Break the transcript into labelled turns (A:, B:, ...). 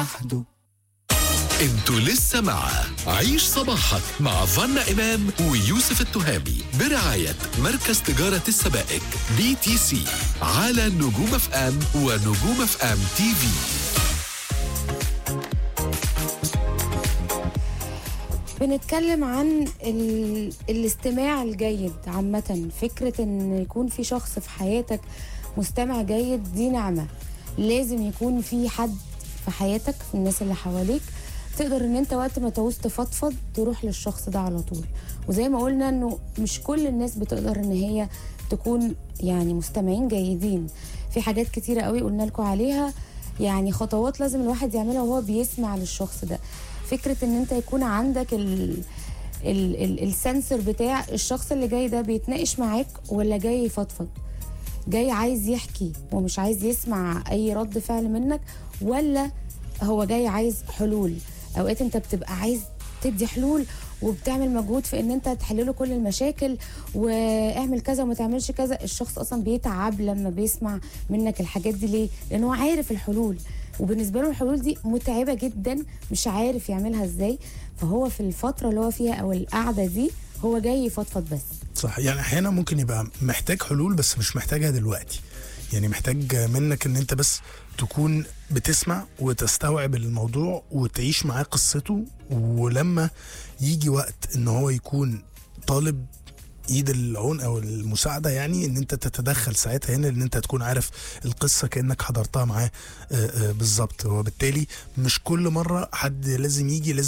A: لوحده
B: انتوا لسه مع عيش صباحك مع فنا إمام ويوسف التهامي برعاية مركز تجارة السبائك بي تي سي على نجوم اف ام ونجوم اف ام تي في
C: بنتكلم عن ال... الاستماع الجيد عامة فكرة ان يكون في شخص في حياتك مستمع جيد دي نعمة لازم يكون في حد في حياتك في الناس اللي حواليك تقدر ان انت وقت ما تعوز تفضفض تروح للشخص ده على طول وزي ما قلنا انه مش كل الناس بتقدر ان هي تكون يعني مستمعين جيدين في حاجات كتيرة قوي قلنا لكم عليها يعني خطوات لازم الواحد يعملها وهو بيسمع للشخص ده فكرة ان انت يكون عندك ال ال ال السنسور بتاع الشخص اللي جاي ده بيتناقش معاك ولا جاي يفضفض جاي عايز يحكي ومش عايز يسمع اي رد فعل منك ولا هو جاي عايز حلول اوقات انت بتبقى عايز تدي حلول وبتعمل مجهود في ان انت تحل له كل المشاكل واعمل كذا وما تعملش كذا الشخص اصلا بيتعب لما بيسمع منك الحاجات دي ليه لان هو عارف الحلول وبالنسبه له الحلول دي متعبه جدا مش عارف يعملها ازاي فهو في الفتره اللي هو فيها او القعده دي هو جاي يفضفض بس
D: صح يعني احيانا ممكن يبقى محتاج حلول بس مش محتاجها دلوقتي يعني محتاج منك ان انت بس تكون بتسمع وتستوعب الموضوع وتعيش معاه قصته ولما يجي وقت ان هو يكون طالب ايد العون او المساعده يعني ان انت تتدخل ساعتها هنا ان انت تكون عارف القصه كانك حضرتها معاه آه، آه، بالظبط وبالتالي مش كل مره حد لازم يجي لازم